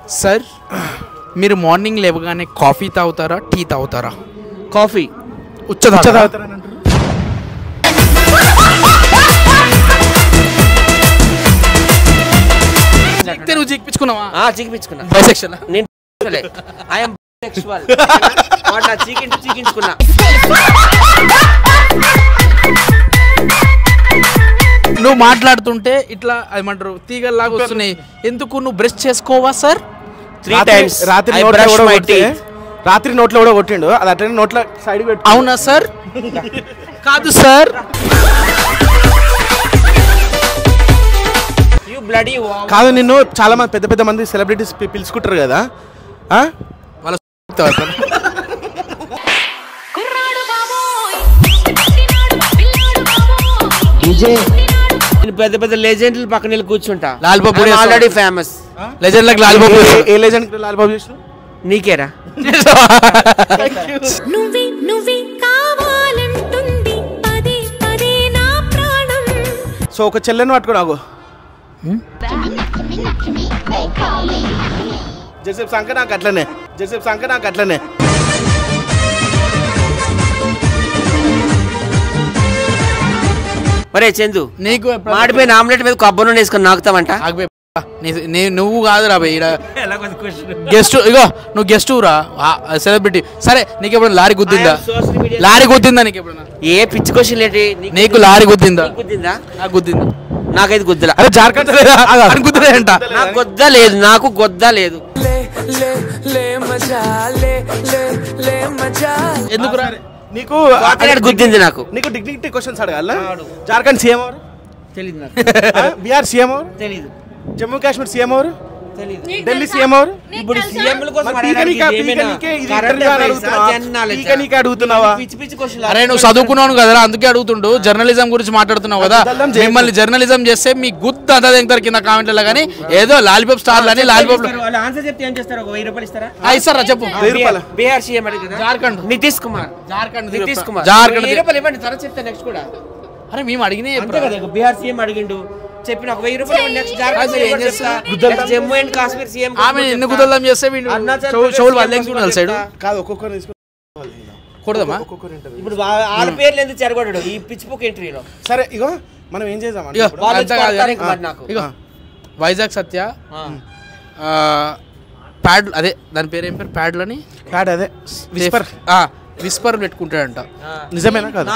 Sir మీరు morning లేవగానే coffee తాగుతారా టీ తాగుతారా కాఫీ ఉచ్చ తాగుతారా? చిక్కితే నువ్వు చిక్కించుకున్నావా ఆ చీకిపించుకున్నా బైసెక్షన్ నేను ఐఎమ్ సెక్షువల్ వాడు నా చీకించి చీకించుకున్నా నువ్వు మాట్లాడుతుంటే ఇట్లా ఏమంటారు తీగల్లాగా వస్తున్నాయి ఎందుకు నువ్వు బ్రష్ చేసుకోవా సార్ త్రీ రాత్రి- టైమ్స్ రాత్రి ఐ నోట్లో బ్రష్ కూడా మై కొడితే టీత్ రాత్రి నోట్లో కూడా కొట్టిండు అది అట్లనే నోట్లో సైడ్ పెట్టు అవునా సార్ కాదు సార్ యు బ్లడీ కాదు నిన్ను చాలా మంది పెద్ద పెద్ద మంది సెలబ్రిటీస్ పిలుచుకుంటారు కదా ఆ? వాళ్ళ తాగుతారా? కుర్రాడు బాబోయ్ పుట్టినాడు పిల్లాడు బాబోయ్ నేను పెద్ద పెద్ద లెజెండ్ల పక్కన వెళ్ళి కూర్చుంటా లాల్ బాబు కూడా ఆల్రెడీ ఫేమస్ లెజెండ్ లాగా లాలిబాబు ఏ- ఏ లెజెండ్ లాల్బాబు చేసిన నీకేరా నువ్వే నువ్వే కావాలంటుంది పదే పదే నా ప్రాణం సో ఒక చెల్లెను పట్టుకో నాకు జసేపు సంక నాకు అట్లనే జసేపు సంక నాకు అట్లనే ఒరే చందు నీకు ఎప్పుడన్నా- మాడిపోయిన ఆమ్లెట్ మీద కొబ్బరి నూనె వేసుకొని నాకుతామంట ఆగిపోయి పా. నీ- నీ- నువ్వు కాదు రా ఈడ గెస్ట్ ఇగో నువ్వు గెస్ట్ రా సెలబ్రిటీ సరే నీకు ఎప్పుడైనా లారీ గుద్దిందా లారీ గుద్దిందా నీకు ఎప్పుడైనా ఏ పిచ్చి క్వశ్చన్ ఏంటి నీకు లారీ గుద్దిందా నీకు గుద్దిందా నాకు గుద్దిందా నాకైతే గుద్దల అరే జార్ఖండ్ అని గుద్దిలేంట నాకు గొద్ద లేదు నాకు గొద్ద లేదు ఎందుకు రా నీకు కాపీరైట్ గుద్దింది నాకు నీకు డిగ్నిటీ క్వశ్చన్స్ అడగాల జార్ఖండ్ సీఎం ఎవరు తెలీదు నాకు ఆ? బీహార్ సీఎం ఎవరు తెలీదు జమ్మూ కాశ్మీర్ సీఎం ఎవరు తెలీదు ఢిల్లీ సీఎం ఎవరు ఇప్పుడు సీఎంల కోసం మరి పీక అడగడానికి నీకా- ఇది పీక ఏమైనా నీకే ఇది current interview అని affairs ఆ, అడుగుతున్నావా? general knowledge పీక ఆ? నీకే అడుగుతున్నావా? పిచ్చి పిచ్చి క్వశ్చన్ అరే నువ్వు చదువుకున్నావు కదరా అందుకే అడుగుతుండు జర్నలిజం గురించి మాట్లాడుతున్నావు కదా గుద్దల్లం చేయకు. మిమ్మల్ని జర్నలిజం చేస్తే మీ గుద్ద అంతా దిగుతారు కింద కామెంట్లలో కానీ ఏదో లాలిపాప్ స్టార్లు అని లాలిపాప్ వాళ్ళు ఆన్సర్ చెప్తే ఏం చేస్తారు ఒక వెయ్యి రూపాయలు ఇస్తారా ఇస్తారా చెప్పు వెయ్యి రూపాయల బీహార్ సీఎం అడిగిందా జార్ఖండ్ నితీష్ కుమార్ జార్ఖండ్ నితీష్ కుమార్ జార్ఖండ్ వెయ్యి రూపాయలు ఇవ్వండి తర్వాత చెప్తా నెక్స్ట్ కూడా అరే మేము అడిగినే అంతే కదా ఇక బీహార్ సీఎం అడిగిండు చెప్పిన ఒక వెయ్యి రూపాయలు నెక్స్ట్ జార్ఖండ్ అది ఏం సీఎం చేస్తా? చెప్తా Next Jammu and Kashmir CM ఆమె ఎన్ని కుదరదాం చేస్తే వీడు అరుణాచల్ చెవు- ప్రదేశ్ చెవులు సీఎం వాళ్ళకి కోసం చూడాలి సైడ్ చెప్తా. కాదు ఒక్కొక్కరు తీసుకుని కూడదమ్మా ఒక్కొక్కరు interview. ఇప్పుడు వా- వాళ్ళ పేర్లు ఎందుకు చెరగొడడు ఈ పిచ్చి బుక్ ఎంట్రీలో సరే ఇగో మనం ఏం చేద్దాం అంటే ఇగో ఇప్పుడు? వాళ్ళు అంతా కాదు కొడతారు కానీ, ఇంక మరి నాకు. ఇగో వైజాగ్ సత్య ఆ. ఆ, ప్యాడ్ అదే దాని పేరు ఏం పేరు ప్యాడ్లని కాదు అదే విస్పర్ విస్పర్ పెట్టుకుంటాడంట నిజమేనా కాదు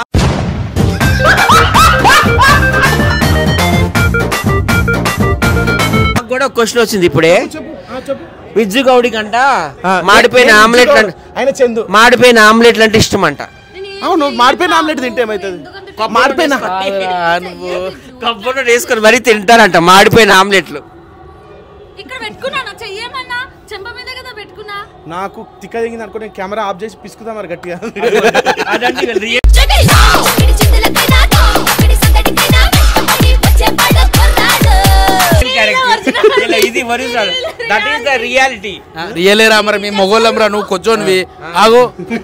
నాకు కూడా క్వశ్చన్ వచ్చింది ఇప్పుడే విజ్జు గౌడి కంట ఆ, మాడిపోయిన నేను ఆమ్లెట్ విజ్జు ఆయన చందు మాడిపోయిన ఆమ్లెట్లు అంటే ఇష్టం అంట అవును మాడిపోయిన ఆమ్లెట్ తింటే ఏమవుతుంది మాడిపోయిన ఆగురా నువ్వు కబ్బును వేసుకొని మరీ తింటారంట మాడిపోయిన ఆమ్లెట్లు ఇక్కడ పెట్టుకున్నాను చెయ్యమన్నా చెంప మీద కదా పెట్టుకున్నా నాకు తిక్క దిగింది అనుకో నేను కెమెరా ఆఫ్ చేసి పిసుకుతా మరి గట్టిగా అదంటే వీళ్ళు రియల్ ఒకటి చిందులకైనా ఒకటి సందడికైనా వెంటపడి వచ్చే పడ కొర్రాడు. క్యారెక్టర్ ఇలా ఇది original that is the reality రియలే రా మరి మీ మొగోళ్ళం రా నువ్వు కొచ్చోనివి ఆగో కుక్క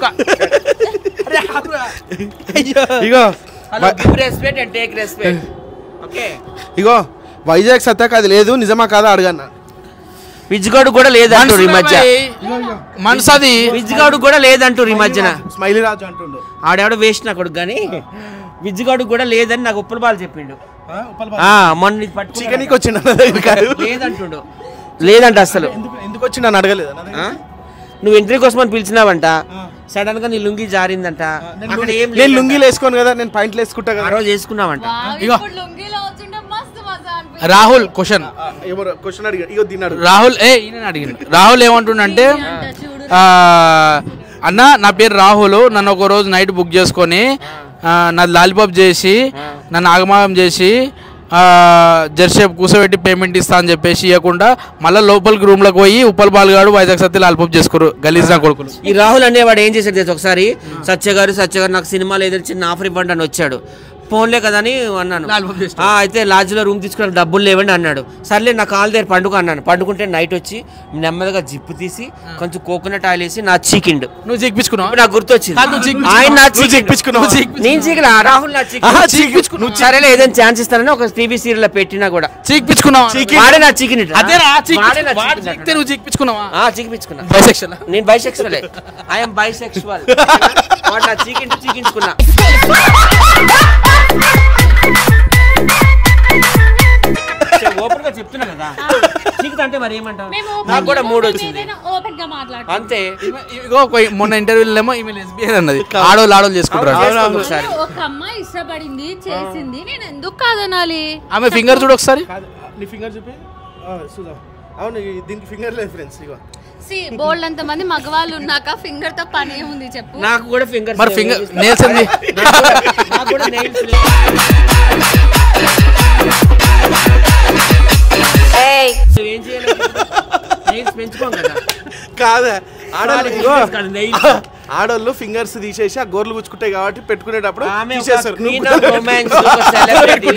ఇగో hello give respect and take respect okay ఇగో వైజాగ్ సత్యాక అది లేదు నిజమా కాదా అడగన్నా విజ్గాడు కూడా లేదంటారు ఈ మధ్య మనసది విజ్గాడు కూడా లేదంటారు ఈ మధ్యన స్మైలీ రాజు అంటుండు ఆడెవడో వేస్ట్ నా కొడుకు కానీ విజ్గాడు కూడా లేదని నాకు ఉప్పల బాలు చెప్పిండు ఆ, ఉప్పల్ ఆ, మొన్న ఇది పట్టుకున్నాడు. చికెన్ వచ్చిండు నా దగ్గరికి. లేదంటుండు లేదంట అసలు ఎందుకు ఎందుకు వచ్చి నన్ను అడగలేదు నా దగ్గరికి? ఆ? నువ్వు ఎంట్రీ కోసం అని పిలిచినావంట సడన్ గా నీ లుంగి జారిందంట అక్కడ ఏం నేను లేదంట. లుంగీలు వేసుకోను కదా నేను పాయింట్లు వేసుకుంటా ఆ కదా రోజు వేసుకున్నావంట ఇగో. ఇప్పుడు లుంగీలో వచ్చుంటే మస్తు మజా అనిపించింది రాహుల్ క్వశ్చన్ ఆ, ఎవరు క్వశ్చన్ అడిగాడు ఇగో తిన్నాడు రాహుల్ ఏ ఈయన అడిగింది రాహుల్ ఏమంటుండంటే ఆ, అన్న నా పేరు రాహుల్ నన్ను ఒక రోజు నైట్ బుక్ చేసుకొని ఆ, నాది లాలిపాప్ చేసి నన్ను ఆగమాగం చేసి ఆ, జర్సేపు కూర్చోబెట్టి పేమెంట్ ఇస్తా అని చెప్పేసి ఇవ్వకుండా మళ్ళీ లోపలికి రూమ్లోకి పోయి ఉప్పల్ బాలుగాడు వైజాగ్ సత్య లాలిపాప్ చేసుకోరు గలీజ్ నా కొడుకులు ఈ రాహుల్ అనేవాడు ఏం చేశాడు తెలుసా ఒకసారి సత్య గారు సత్య గారు నాకు సినిమాలో ఏదైనా చిన్న ఆఫర్ ఇవ్వండి అని వచ్చాడు ఫోన్లే కదా అని అన్నాను లాలిపాప్ చేసినావు. ఆ, అయితే లాడ్జ్లో రూమ్ తీసుకుని డబ్బులు లేవండి అన్నాడు సర్లే నా కాల్ దగ్గర పండుగ అన్నాను పండుకుంటే నైట్ వచ్చి నెమ్మదిగా జిప్పు తీసి కొంచెం కోకోనట్ ఆయిల్ వేసి నా చీకిండు నువ్వు చిక్పించుకున్నావు ఇప్పుడు నాకు గుర్తొచ్చింది కాదు, నువ్వు చీకిపించుకున్నావు. ఆయన నా నువ్వు చీకిండు. చీకిపించుకున్నావు. నువ్వు చీకిపించుకున్నావు. నేను చీకిలా రాహుల్ నా ఆహా, చీకి చీకిపించుకున్నావు. సరేలే ఏదైనా ఛాన్స్ ఇస్తానని ఒక టీవీ సీరియల్ లో పెట్టినా కూడా చీక్పించుకున్నావా చీకి- వాడే నా చికెన్ అదేరా వాడే నా వాడు chicken చీకితే నువ్వు చీక్పించుకున్నావా ఆ చికిపించుకున్నా బైసెక్షన్ నేను బైసెక్సువలే ఐఎమ్ బైసెక్సువల్ వాడు నా చీకింటి చీకించుకున్నా ఓపెన్ గా చెప్తున్నా కదా చీకితే అంటే మరి ఏమంటావు మేము నాకు కూడా మూడు వచ్చింది ఓపెన్ గా మాట్లాడుతాం అంతే ఇగో ఒక- మొన్న ఇంటర్వ్యూలో ఏమో ఈమె లెస్బియన్ అన్నది ఆడోళ్ళు ఆడోళ్ళు చేసుకుంటారు చేసుకోండి ఒకసారి ఒక అమ్మాయి ఇష్టపడింది చేసింది నేను ఎందుకు కాదనాలి ఆమె ఫింగర్ చూడు ఒకసారి కాదు నీ ఫింగర్ చూపి ఆ, చూద్దాం అవును ఈ- దీనికి ఫింగర్ లేదు ఫ్రెండ్స్ ఇగో సి బోల్డ్ అంత మంది మగవాళ్ళు ఉన్నాక ఫింగర్ తో పని ఏముంది చెప్పు నాకు కూడా ఫింగర్ మరి ఫింగర్ నేల్స్ ఏంది నాకు కూడా nails లేవు. ఏం చేయాలి నెయిల్స్ పెంచుకోం కదా కాదా ఆడోళ్ళు ఇగో కాదు, nails. ఆడోళ్ళు ఫింగర్స్ తీసేసి ఆ గోర్లు గుచ్చుకుంటాయి కాబట్టి పెట్టుకునేటప్పుడు ఆమె ఒక తీసేస్తారు queen నువ్వు of romance, ఒక celebrity.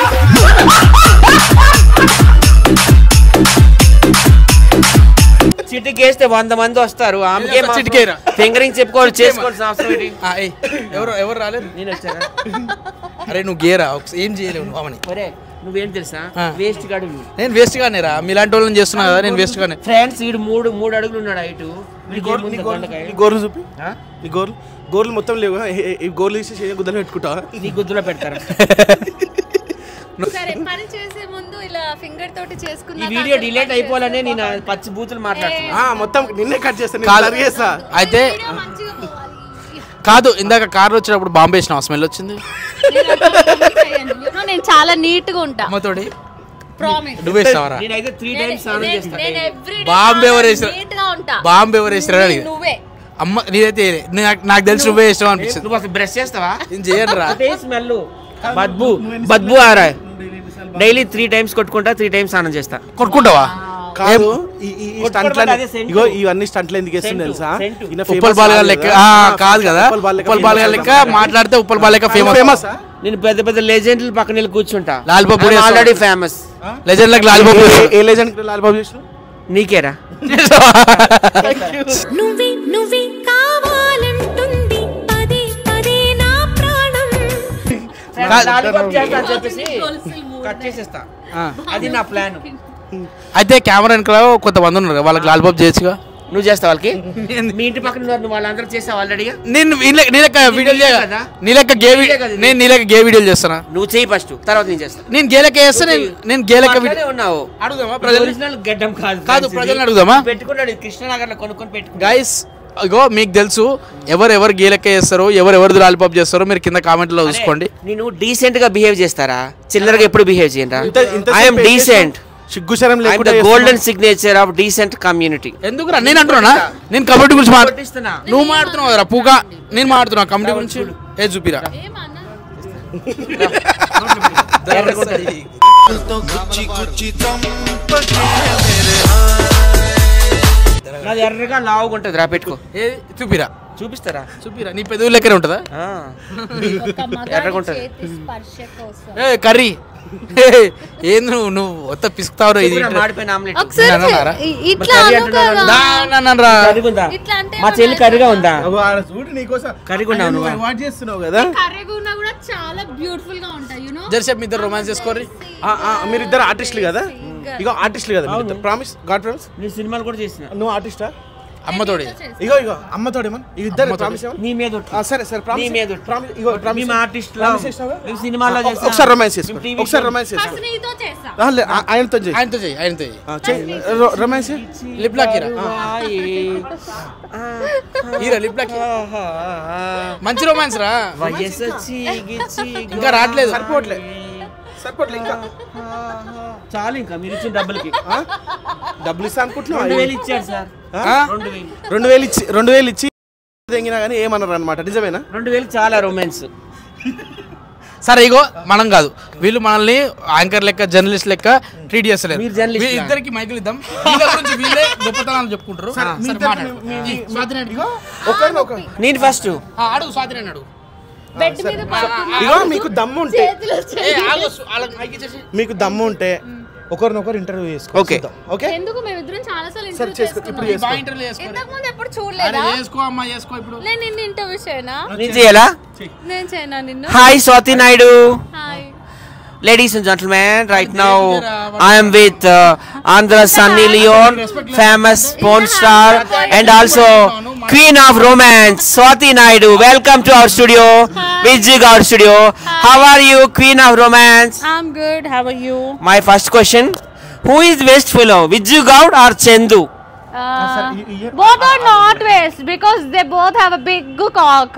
చిటికేస్తే వంద మంది వస్తారు ఆమెకే ఏదో చిటికేరా. ఫింగరింగ్ చెప్పుకోవాలి చేసుకోవాల్సిన అవసరం ఏంటి ఆ, ఏయ్, ఎవరు ఎవరు రాలేదు నేను వచ్చారా అరే నువ్వు గేరా ఒకసారి ఏం చేయలేవు నువ్వు అవని ఒరే నువ్వేం తెలుసా ఆ. వేస్ట్ గాడు నేను వేస్ట్ గానే రా మీలాంటి వాళ్ళని చేస్తున్నా కదా నేను వేస్ట్ గానే ఫ్రెండ్స్ వీడు మూడు మూడు అడుగులు ఉన్నాడు హైట్ నీ గోర్లు నీ గోర్లు నీ గోర్లు చూపి నీ గోర్లు గోర్లు మొత్తం లేవు ఏ- ఏ- ఈ గోర్లు తీసేసి గుద్దలు పెట్టుకుంటా నీ గుద్దులో పెడతారు సరే పని చేసే ముందు ఇలా ఫింగర్ తోటి ఈ చేసుకున్నా వీడియో డిలీట్ అయిపోవాలనే నేను ఆ పచ్చి బూతులు మాట్లాడుతున్నా ఆ, మొత్తం నిన్నే కట్ చేస్తాను కాదు. నేను చేస్తా అయితే మంచిగా పోవాలి కాదు ఇందాక కార్ వచ్చేటప్పుడు బాంబే వేసిన స్మెల్ వచ్చింది నేను అట్లా comment చేయను. You know, నేను చాలా నీట్ గా ఉంటా అమ్మతోడి ప్రామిస్ నువ్వు వేసినావరా నేనైతే త్రీ టైమ్స్ స్నానం చేస్తాను నేను ఎవ్రీ బాంబే ఎవరు వేసారు? నీట్ గా ఉంటా బాంబే ఎవరు వేసిరా అడిగి నువ్వే అమ్మ నీదైతే వేయలే. నాకు నాకు తెలిసి నువ్వే ఇష్టం అనిపించింది నువ్వు అసలు బ్రష్ చేస్తావా నేను చేయను రా ఒకటే స్మెల్ బద్బు బద్బు ఆరా డైలీ త్రీ టైమ్స్ కొట్టుకుంటా త్రీ టైమ్స్ స్నానం చేస్తా కొట్టుకుంటావా కాదు ఈ ఈ ఈ కొట్టుకోవడం స్టంట్లని అదే సెంటు. ఇగో ఇవన్నీ స్టంట్లు ఎందుకు వేస్తుంది సెంటు, తెలుసా సెంటు. ఈయన ఉప్పల్ famous బాల్ కాదు లెక్క కదా. ఆ, కాదు కదా ఉప్పల్ బాల్ లెక్క ఉప్పల్ బాల్ famous లెక్క కదా. మాట్లాడితే ఉప్పల్ బాల్ లెక్క ఫేమస్ ఫేమస్ నేను పెద్ద పెద్ద లెజెండ్ల పక్కన వెళ్ళి కూర్చుంటా లాలిపాప్ కూడా ఆల్రెడీ ఫేమస్ లెజెండ్ లెక్క లాలిపాప్ ఏ లెజెండ్ లాల్బాబు చేసిన నీకేరా నువ్వే నువ్వే కావాలంటుంది పదే పదే నా ప్రాణం లాలీపాప్ చేస్తా అని చెప్పేసి కట్ చేసేస్తా అది నా ప్లాన్ అయితే కెమెరా వెనకాల కొంతమంది ఉన్నారు కదా, వాళ్ళకి లాలిపాప్ చేయొచ్చుగా నువ్వు చేస్తావు వాళ్ళకి మీ ఇంటి పక్కన ఉన్నారు, నువ్వు వాళ్ళందరూ చేసావు ఆల్రెడీగా నేను నీ లెక్క- నీ లెక్క వీడియోలు చేయ కదా? నీ లెక్క గే నీదే కదా ఇది. నేను నీ లెక్క గే వీడియోలు చేస్తానా నువ్వు చేయి ఫస్ట్ తర్వాత నేను చేస్తా నేను గే లెక్క చేస్తే నేను నేను గే లెక్క అట్లనే వీడియో ఉన్నావు అడుగుదామా ప్రజలు ఒరిజినల్ గడ్డం కాదు కాదు friends ప్రజల్ని ఇది. అడుగుదామా పెట్టుకున్నాడు కృష్ణనగర్ లో కొనుక్కొని పెట్టుకున్నాడు గైస్ ఇగో మీకు తెలుసు ఎవరు ఎవరు గే లెక్క చేస్తారో ఎవరు ఎవరిది లాలిపాప్ చేస్తారో మీరు కింద కామెంట్ లో చూసుకోండి నేను డీసెంట్ గా బిహేవ్ చేస్తారా చిల్లరగా ఎప్పుడు బిహేవ్ చేయరా ఇంత- ఇంతసేపు ఐఎమ్ ఏం డీసెంట్ సిగ్గు శరం ఐఎమ్ లేకుండా the golden signature of decent community ఎందుకు రా నేను అంటున్నా నేను కబడ్డీ గురించి మాట్లా కొట్టిస్తున్నా నువ్వు మాడుతున్నావు కదా పూగా నేను మాడుతున్నా కబడ్డీ గురించి ఏ చూపిరా ఏమన్నా నాది ఎర్రగా లావుగా ఉంటుంది రా పెట్టుకో ఏ చూపిరా చూపిస్తారా చూపిరా నీ పెదవుల లెక్కనే ఉంటుందా ఆ. ఒక మగాడి ఎర్రగుంటది. చేతి స్పర్శ కోసం ఏ కర్రీ ఏ, ఏంది నువ్వు నువ్వు ఒత్త పిసుకుతావు ఇది చూపురా, మాడిపోయిన ఆమ్లెట్ ఒకసారి అన్నారా? ఇ- ఇట్లా మరి కర్రీ అను అంటున్నాడు. కదా. దా, నా, నా, రా. కర్రీగా ఉందా ఇట్లా అంటే మా చెల్లి కర్రీగా ఉందా చూడు నీకోసం కర్రీగా ఉన్నావు నువ్వు అవాయిడ్ చేస్తున్నావు కదా కర్రీగా ఉన్నా కూడా చాలా బ్యూటిఫుల్ గా ఉంటాయి యూనో జరసేపు మీ ఇద్దరు రొమాన్స్ చేసుకోర్రి ఆ, ఆ, మీరిద్దరు ఆర్టిస్టులు కదా ఇగో ఆర్టిస్టులు కదా మీరిద్దరు ప్రామిస్ గాడ్ ప్రామిస్ నేను సినిమాలు కూడా చేసిన నువ్వు ఆర్టిస్టా అమ్మతోడి ఇగో ఇగో అమ్మతోడు ఏమన్నా ఇద్దరు ప్రామిస్ ఏమన్నా నీ మీద ఒట్టు. ఆ, సరే సరే నీ ప్రామిస్ మీద ఒట్టు. ప్రామిస్ ఇగో ప్రామిస్ మేము ఆర్టిస్ట్ ప్రామిస్ చేసినావా? మేము సినిమాలో ఆ, చేస్తాం ఒకసారి రొమాన్స్ చేసుకో మేము TV ఒకసారి show- రొమాన్స్ చేసుకో ఫస్ట్ నీతో చేస్తా ఆ, లే, ఆ, ఆయనతో చేయి ఆయనతో చెయ్యి ఆయనతో చెయ్యి ఆ, చెయ్యి రొ- రొమాన్స్ చేయి. లిప్ లాక్ ఇరా వాయే. ఈరా లిప్ లాక్ ఇరా. ఆహా, ఆహా. మంచి రొమాన్స్ రా వయసు చీగి చీగి ఇంకా రావట్లేదు. సరిపోవట్లే సరిపోవట్లే ఇంకా చాలు ఇంకా మీరు ఇచ్చిన డబ్బులకి ఆ? డబ్బులు ఇస్తా అనుకుంటున్నావా రెండు వేలు ఇచ్చారు సార్ ఆ? రెండు వేలు రెండు వేలు ఇచ్చి రెండు వేలు ఇచ్చి తెంగినా కానీ ఏమన్నారు అనమాట నిజమేనా రెండు వేలు చాలా రొమాన్స్ సరే ఇగో మనం కాదు వీళ్ళు మనల్ని యాంకర్ లెక్క జర్నలిస్ట్ లెక్క ట్రీట్ చేస్తలేరు మీరు journalist వీ- లా? ఇద్దరికి మైకులు ఇద్దాం వీళ్ళ గురించి వీళ్ళే గొప్పతనాలు చెప్పుకుంటారు సరే, మాట్లాడు. ఈ స్వాతిని అడుగు. ఒకరిని ఒక నేను ఫస్ట్ ఆ, అడుగు స్వాతిని అడుగు బెడ్ మీద పడుకున్నా. ఇగో మీకు దమ్ము ఉంటే చేతులు వచ్చాయి. ఏ, ఆగు, సు- వాళ్ళకి మైక్ ఇచ్చేసి. మీకు దమ్ము ఉంటే ఒకరినొకరు ఇంటర్వ్యూ చేసుకో Okay. చూద్దాం. ఓకే ఎందుకు మేమిద్దరం చాలా సార్లు సరే ఇంటర్వ్యూ చేసుకో ఇప్పుడు చేసుకున్నాం చేసుకో బాగా ఇంటర్వ్యూ చేసుకో ఇంతకు ముందు ఎప్పుడు అరే చూడలేదా చేసుకో అమ్మా చేసుకో ఇప్పుడు నేను నిన్ను ఇంటర్వ్యూ చేయనా నేను చేయాలా నేను చేయనా నిన్ను hi Swathi Naidu hi Ladies and gentlemen, right now I am with uh, Andhra Sunny Leon, famous porn star, and also Queen of Romance, Swati Naidu. Welcome to our studio, Vijay Gaur studio. How are you, Queen of Romance? I'm good how are you My first question: Who is best fellow, Vijay Gaur or Chendu? both are not waste because they both have a big cock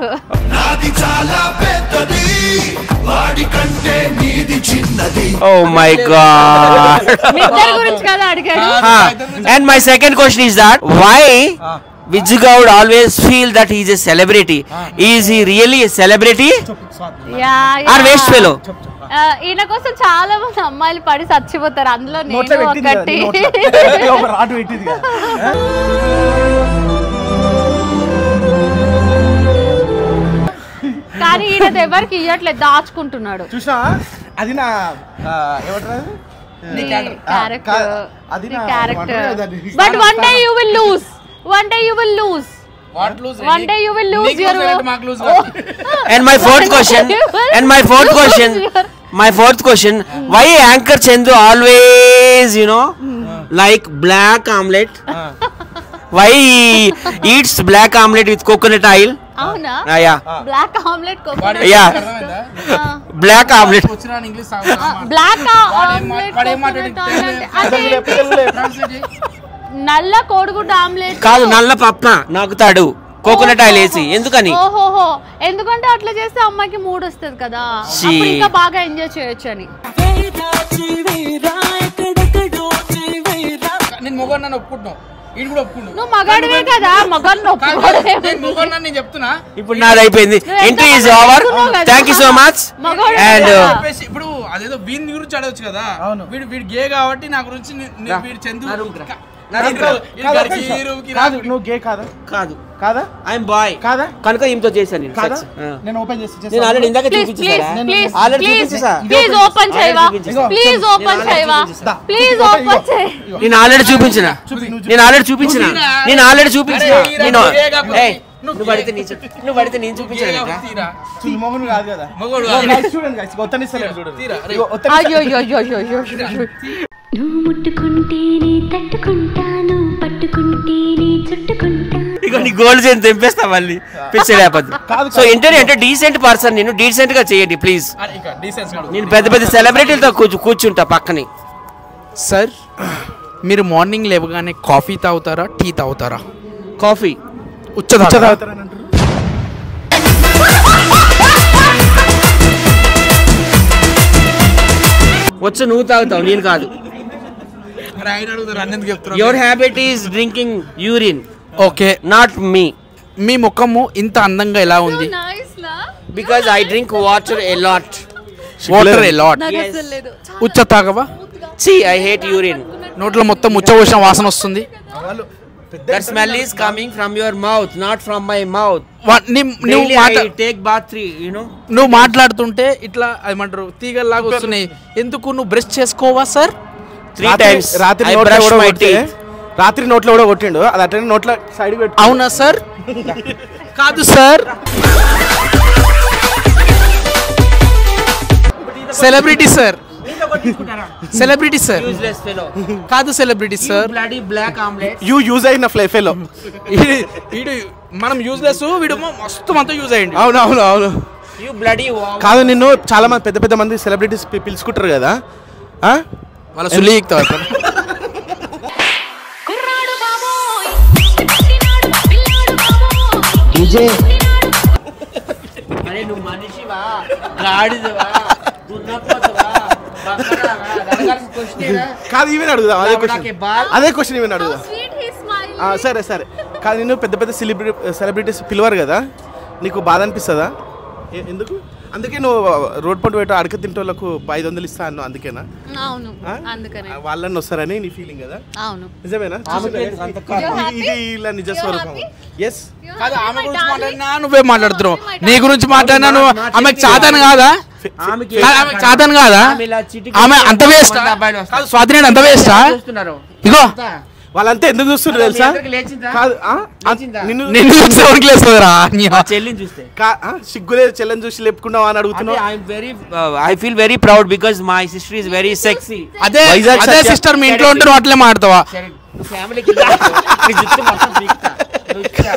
Oh my God! మీ ఇద్దరి గురించి కదా అడిగాడు Huh. And my second question is that why Vijay Gaur always feel that he is a celebrity? Is he really a celebrity yeah or waste fellow? ఈయన కోసం చాలా మంది అమ్మాయిలు పడి చచ్చిపోతారు అందులో నోట్లో నేను పెట్టింది కదా, ఒకటి నీ నోట్లో. ఒక రాటు పెట్టింది కదా. కానీ ఈయన ఎవరికి ఇవ్వట్లేదు దాచుకుంటున్నాడు చూసినా అది నా ఆ, ఏమంటారు అది? నీ కా- క్యారెక్టర్ అది నీ నా క్యారెక్టర్ ఏమంటారు దాన్ని? But one day you will lose one day you will lose What lose? One day you will lose నీకు your- lose అయినట్టు మాకు lose Oh. కాదు. And my fourth question, and my fourth question, my fourth question, why anchor Chendu always, you know, like black omelette? Why he eats black omelette with coconut oil? అవునా Ah, yeah, black omelette వాడు Yeah. అర్థమైందా? black omelette. వచ్చినా అని English సాగుతా అమ్మా. Black వాడు ఏం మా- omelette వాడు ఏం మాట్లాడి- అదే Translate చేయి. నల్ల కోడిగుడ్డు ఆమ్లెట్ కాదు నల్ల పప్ప నాకుతాడు కోకోనట్ ఆయిల్ వేసి ఎందుకని ఓహోహో ఎందుకంటే అట్లా చేస్తే అమ్మాయికి మూడ్ వస్తుంది కదా She- అప్పుడు ఇంకా బాగా ఎంజాయ్ చేయొచ్చు అని నేను మొగోడు ఒప్పుకుంటున్నావు వీడు కూడా ఒప్పుకుంటున్నావు నువ్వు మగాడివే కదా మగాడిని కాదు, ఒప్పుకోవడమే నేను మొగోడు నేను చెప్తున్నా ఇప్పుడు నాది అయిపోయింది నువ్వు ఎంట్రీ ఎంత ఈజ్ ఓవర్ అనుకున్నావు కదా? థ్యాంక్ యూ సో మచ్ మగాడు అండ్ కదా. చెప్పేసి ఇప్పుడు అదేదో వీని గురించి అడగచ్చు కదా అవును. వీడు వీడు గే కాబట్టి నా గురించి ని- ని- రా. వీడు చందు నా రూమ్కి రా. కా- నా రూమ్కి కాదు, రా. వీడు కాదు, గడిచి ఒక్క నిమిషం. ఈ రూమ్కి కాదు రా. నువ్వు గే కాదా కాదు కాదా ఐఎమ్ బాయ్ కాదా కనుక ఈమెతో చేశాను నేను కాదా sex. ఆ. నేను ఓపెన్ చేసి నేను ఆల్రెడీ ఇందాక ప్లీజ్ ప్లీజ్ చూపించేసారా ప్లీజ్ ఆల్రెడీ ప్లీజ్ చూపించేసా ప్లీజ్ ఓపెన్ చేయవా చూపించేసా. ప్లీజ్ నేను ఓపెన్ already చేయవా చూపించేసా. ప్లీజ్ ఇగో, ఓపెన్ ఇగో. చేయి నేను ఆల్రెడీ చూపించిన చూపి, నువ్వు నేను ఆల్రెడీ చూపించిన నువ్వు తీరా. నేను ఆల్రెడీ చూపించిన అరే, తీరా, నేను నువ్వు గే కాకపోతే ఏయ్, నువ్వు నువ్వు గే. పడితే నీ చూ- నువ్వు పడితే నేను గే చూపించాను కాబట్టి తీరా. చూడు మొగుడు కాదు కదా మొగోడు ఇగో, కాదు. guys, చూడండి guys, ఒత్తనిస్తలేడు చూడండి తీరా, రే. ఇగో, ఒత్తనిస్తలేడు. అయ్యో అయ్యో అయ్యో అయ్యో అయ్యో నువ్వు ముట్టుకుంటేనే తట్టుకుంటాను పట్టుకుంటేనే చుట్టుకుంటా ఇక నీ గోల్డ్ చేయని తెంపేస్తా మళ్ళీ పిచ్చే లేకపోతే కాదు, సో ఇంటర్వ్యూ అంటే డీసెంట్ పర్సన్ నేను డీసెంట్ గా చేయండి ప్లీజ్ అరే, ఇక డీసెన్స్ కాదు. నేను పెద్ద పెద్ద సెలబ్రిటీలతో కూర్చు కూర్చుంటా పక్కని సార్ మీరు మార్నింగ్ లేవగానే కాఫీ తాగుతారా టీ తాగుతారా కాఫీ ఉచ్చ ఉచ్చ తాగుతారా? తాగుతారని అంటారు. వచ్చు నువ్వు తాగుతావు నేను కాదు అరే, ఆయన అడుగుతారు అన్నెందుకు చెప్తున్నారు your habit is drinking urine okay not మీ మీ ముఖము ఇంత అందంగా ఎలా ఉంది నైస్ లా because I drink water a lot water a lot నాకు అసలు లేదు ఉచ్చ తాగవా సి ఐ హేట్ యూరిన్ నోట్లో మొత్తం ఉచ్చ పోసిన వాసన వస్తుంది వాళ్ళు పెద్ద that smell is coming from your mouth not from my mouth వా- నీ- నువ్వు డైలీ ఐ మాట్లా- take bath three you know నువ్వు మాట్లాడుతుంటే ఇట్లా ఏమంటారు తీగల్లాగా వస్తున్నాయి ఎందుకు నువ్వు బ్రష్ చేసుకోవా సార్ త్రీ రాత్రి- టైమ్స్ రాత్రి ఐ నోట్లో బ్రష్ కూడా మై కొడితే రాత్రి నోట్లో కూడా కొట్టిండు అది అట్లనే నోట్లో సైడ్ పెట్టి అవునా సార్ కాదు sir celebrity sir celebrity sir useless fellow కాదు celebrity sir bloody black omelette you use అయిన ఫ్లేఫేలో వీడు మనం యూజ్లెస్ వీడు మస్తు అంతా యూజ్ అయ్యండి అవును అవును అవును యు బ్లడీ కాదు నిన్ను చాలా మంది పెద్ద పెద్ద మంది సెలబ్రిటీస్ పిలుచుకుంటారు కదా ఆ? వాళ్ళ సులి ఎక్కుతావు కుర్రాడు బాబోయ్ పుట్టినాడు పిల్లాడు బాబోయ్ అరే నువ్వు మనిషివా గాడిదవా దున్నపోతవా బక్కరావా అడగాల్సిన క్వశ్చన్ కాదు ఈవెన్ అడుగుదాం అదే నాకు క్వశ్చన్ బాల్ అదే క్వశ్చన్ ఈవెన్ అడుగుదాం స్వీట్ హీ స్మైల్ ఆ, సరే సరే కాదు నేను పెద్ద పెద్ద సెలబ్రిటీ సెలబ్రిటీస్ పిలవరు కదా నీకు బాధ అనిపిస్తుందా ఏ- ఎందుకు అందుకే నువ్వు రోడ్ పంట పెట్టు అడక తింటోళ్ళకు ఐదు వందలు ఇస్తా అన్నావు అందుకేనా అవును ఆ? అందుకనే ఆ, వాళ్ళని వస్తారని నీ ఫీలింగ్ కదా అవును నిజమేనా ఇది- ఇది ఇలా నిజ స్వరూపం ఎస్ కాదు ఆమె గురించి మాట్లాడినా నువ్వే మాట్లాడుతున్నావు నీ గురించి మాట్లాడినా నువ్వు ఆమెకు చాతన్ కాదా ఆమెకి కాదు, ఆమెకు చాతన్ కాదా ఆమె ఇలా చిటికి ఆమె అంత వేస్ట్ కొంతమంది అబ్బాయిలు వస్తారు. కాదు స్వాతి నేను అంత వేస్టా చూస్తున్నారు ఇగో వాళ్ళంతా ఎందుకు చూస్తున్నారు తెలుసా అందరికి లేచిందా? కాదు ఆ? ఆ, లేచిందా? నిన్ను నిన్ను చూస్తే ఎవరికి లేస్తుందిరా మా చెల్లిని చూస్తే కా- ఆ, సిగ్గులేదు చెల్లెని చూసి లేపుకున్నావా అని అంటే అడుగుతున్నావు I'm very I feel very proud because my sister is very sexy అదే వైజాగ్ అదే సత్య- సిస్టర్ మీ ఇంట్లో ఉంటే నువ్వు అట్లే మాడతావా సరే ఫ్యామిలీకి జుట్టు మొత్తం పీకుతా. రుచిగా.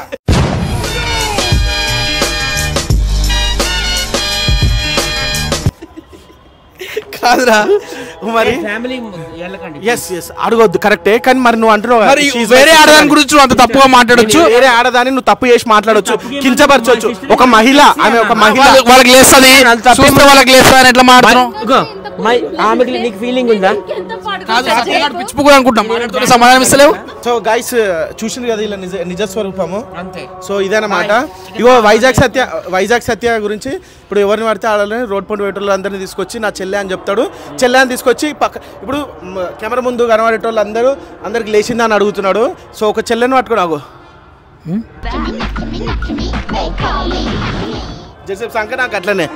కాదురా మరి ఫ్యామిలీ వెళ్ళకండి ఎస్ ఎస్ అడగొద్దు కరెక్టే కానీ మరి నువ్వు అంటున్నావు కదా, మరి she is వేరే my sister ఆడదాని అని. గురించి నువ్వు అంత తప్పుగా మాట్లాడొచ్చు వేరే ఆడదాన్ని నువ్వు తప్పు చేసి మాట్లాడొచ్చు కించపరచొచ్చు ఒక మహిళ ఆమె ఒక మహిళ వాళ్ళకి వాళ్ళకి లేస్తుంది అంత తప్పేం చూస్తే వాళ్ళకి లేస్తుంది అని ఎట్లా మాట్లాడుతున్నావు ఇగో, మై ఆమెకి నీకు ఫీలింగ్ ఉందా కాదు సత్యగాడు పిచ్చిపుకుడు అనుకుంటాం మాట్లాడుతున్న సమాధానం ఇస్తలేవు సో గైస్ చూసింది కదా ఇలా నిజ నిజ స్వరూపము అంతే సో ఇదన్నమాట ఇగో వైజాగ్ సత్య వైజాగ్ సత్య గురించి ఇప్పుడు ఎవరిని పడితే ఆడాలని రోడ్ పండు పెట్టేళ్ళు అందరినీ తీసుకొచ్చి నా చెల్లె అని చెప్తాడు చెల్లె అని తీసుకొచ్చి పక్క ఇప్పుడు మ, కెమెరా ముందు కనబడేటోళ్ళు అందరూ అందరికి లేచిందా అని అడుగుతున్నాడు సో ఒక చెల్లెని పట్టుకున్నాగు జసేపు సంక నాకు అట్లనే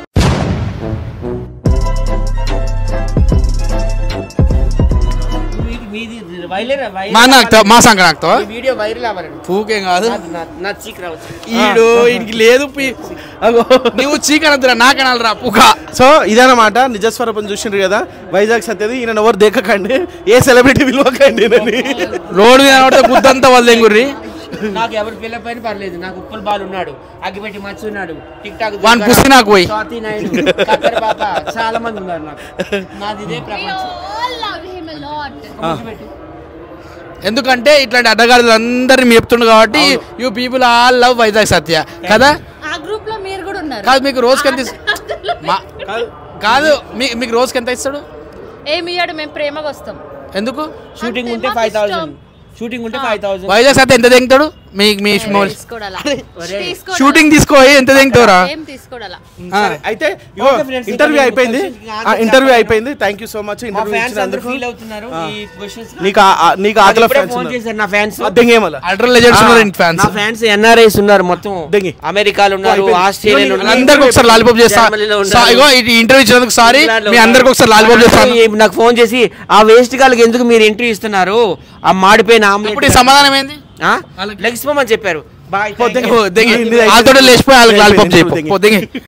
మీది- మీది వైలర్ వైరల్ మా నాకుతావా మా సంగ నాకుతావా ఈ వీడియో వైరల్ అవ్వాలండి పూకేం కాదు నా- నా చీక్ రావచ్చు ఈడు ఈడికి లేదు పి- అగో నువ్వు చీకనంతరా నాకనాలరా పుక సో ఇదన్నమాట నిజస్వరూపం చూసిండ్రు కదా వైజాగ్ సత్యది ఈయన ఎవరు దేకకండి ఏ సెలబ్రిటీ విలువకండి ఈయనని. రోడ్డు మీద పడితే గుద్దంతా వాళ్ళు గుర్రి నాకు ఎవరు పిల్లపైన పర్లేదు నాకు ఉప్పల్ బాల్ ఉన్నాడు అగ్గిపెట్టి మచ్చు ఉన్నాడు టిక్ టాక్ వాని పుస్తీ నాకు పోయి. స్వాతి నాయుడు ఖత్తర్ బాబా చాలా మంది ఉన్నారు నాకు నాది ఇదే ప్రపంచం పెట్టు. ఎందుకంటే ఇట్లాంటి అడ్డగాడులు అందరిని మేపుతుండు కాబట్టి you people all love Vizag Satya కదా ఆ గ్రూప్ లో మీరు కూడా ఉన్నారు కాదు మీకు రోజుకి ఎంత ఇస్- మా- కాదు మీ- మీకు రోజుకి ఎంత ఇస్తాడు ఏమి ఇయ్యాడు మేము ప్రేమగా వస్తాం ఎందుకు షూటింగ్ ఉంటే మాకు ఫైవ్ ఇష్టం. థౌసండ్ షూటింగ్ ఉంటే ఫైవ్ థౌసండ్ వైజాగ్ సత్య ఎంత తెంగుతాడు మీ మీ తీసుకోడాలా షూటింగ్ తీసుకో ఎంత తెంగుతావురా ఏం తీసుకోడాలా సరే, అయితే ఇగో Okay, friends, ఇంటర్వ్యూ ఇక్కడ అయిపోయింది questions కి answer ఇంటర్వ్యూ చాలా అయిపోయింది థ్యాంక్ యూ సో మచ్ మా ఇంటర్వ్యూ ఫ్యాన్స్ అందరూ ఇచ్చినందుకు ఫీల్ అవుతున్నారు ఈ క్వశ్చన్స్ నీకు ఆ- ఆ- నీకు ఆకలి ఫ్యాన్స్ ఫోన్ చేశారు నా ఫ్యాన్స్ దెంగేమల అల్ట్రా లెజెండ్స్ ఉన్నారు ఇంటి ఫ్యాన్స్ నా ఫ్యాన్స్ ఎన్ఆర్ఐస్ ఉన్నారు మొత్తం దెంగి. అమెరికాలో ఉన్నారు అయిపోయింది. ఆస్ట్రేలియాలో ఉన్నారు అందరికి ఒకసారి లాలిపాప్ చేస్తా జర్మనీలో సా- ఉన్నారు. ఇగో ఈ ఇంటర్వ్యూ ఇచ్చినందుకు సారీ ఇంగ్లాండ్లో మీ అందరికి ఒకసారి లాలిపాప్ ఉన్నారు. చేస్తాను ఈ- నాకు ఫోన్ చేసి ఆ వేస్ట్ గాళ్ళకి ఎందుకు మీరు ఎంట్రీ ఇస్తున్నారు ఆ మాడిపోయిన ఇప్పుడు ఈ సమాధానం ఏంది లెగ్స్ అని చెప్పారు బాయ్ పో, దెంగి. ఓ, దెంగి. నీ- నీది వాళ్ళతో లేచిపోయి వాళ్ళకి అయిపోయింది, లాలిపాప్ దెంగి. చెప్పు దెంగి